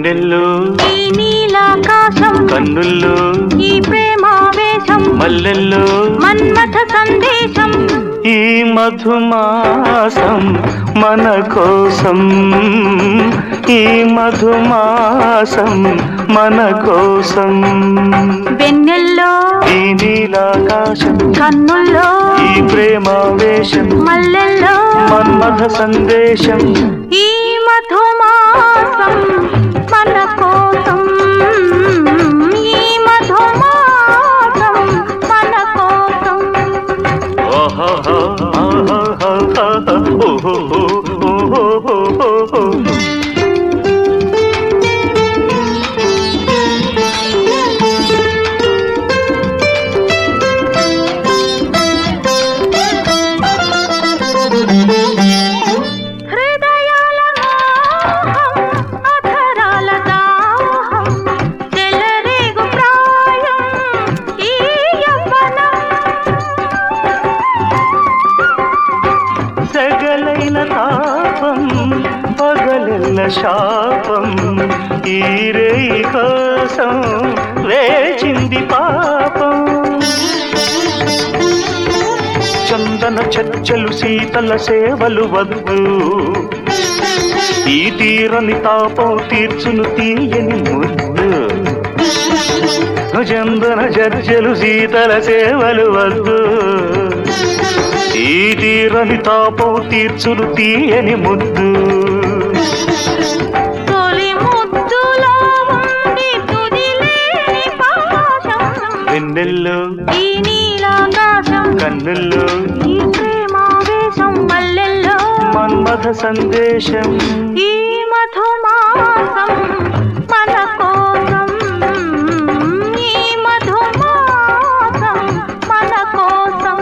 వెన్నెల్లో ఈ నీలాకాశం కన్నుల్లో ఈ ప్రేమావేశం మల్లెల్లో మన్మథ సందేశం ఈ మధుమాసం మన కోసం ఈ మధుమాసం మన కోసం వెన్నెల్లో ఈ నీలాకాశం కన్నుల్లో ఈ ప్రేమావేశం మల్లెల్లో మన్మథ సందేశం ఈ మధుమాసం మన కోసం ఈ మధుమాసం మన కోసం ఓహో హృదయాల మోహం, అధరాల దాహం, చెలరేగు ప్రాయం, ఈ యవ్వనం. సగలైన తాపం పగలెల్ల శాపం ఈ రేయి కోసం వేచింది పాపం చందన చర్చలు శీతల సేవలు వద్దు ఈ తీరని తాపం తీర్చును తీయని ముద్దు చందన చర్చలు శీతల సేవలు వద్దు ఈ తీరని తాపం తీర్చును తీయని ముద్దు తొలి ముద్దులో ఉంది తుదిలేని పాశం. వెన్నెల్లో ఈ నీలాకాశం కన్నుల్లో ఈ ప్రేమావేశం మల్లెల్లో మన్మథ సందేశం ఈ మధుమాసం మన కోసం ఈ మధుమాసం మన కోసం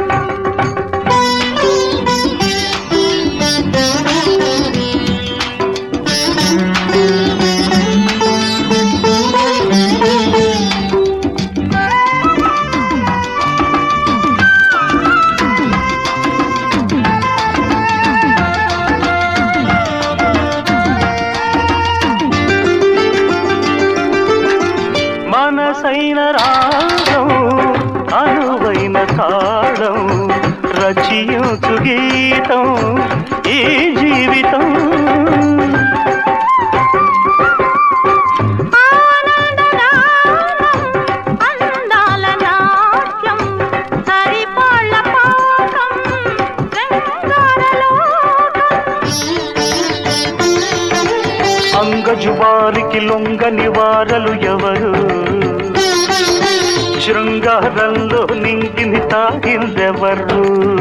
మనసైన రాగం అనువైన తాళం రచయించు గీతం ఈ జీవితం ఆనందనాదం, అందాల నాట్యం, సరిపాళ్ళ పాకం, శృంగారలోకం. అంగజువారికి లొంగని వారలు ఎవరు శృంగారంలో నింగిని తాగిందెవరు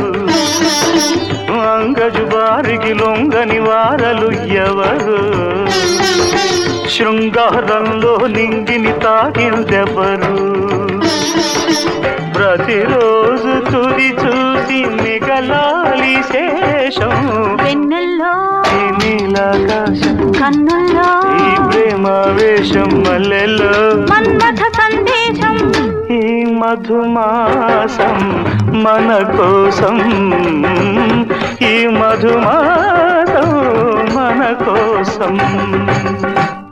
అంగజువారికి లొంగని వారలు ఎవరు శృంగారంలో నింగిని తాగిందెవరు ప్రతిరోజు తుది చూసి మిగలాలి శేషం వెన్నెల్లో ఈ నీలాకాశం కన్నుల్లో ఈ ప్రేమావేశం మల్లెల్లో మన్మథ సందేశం ఈ మధుమాసం మన కోసం ఈ మధుమాసం మన కోసం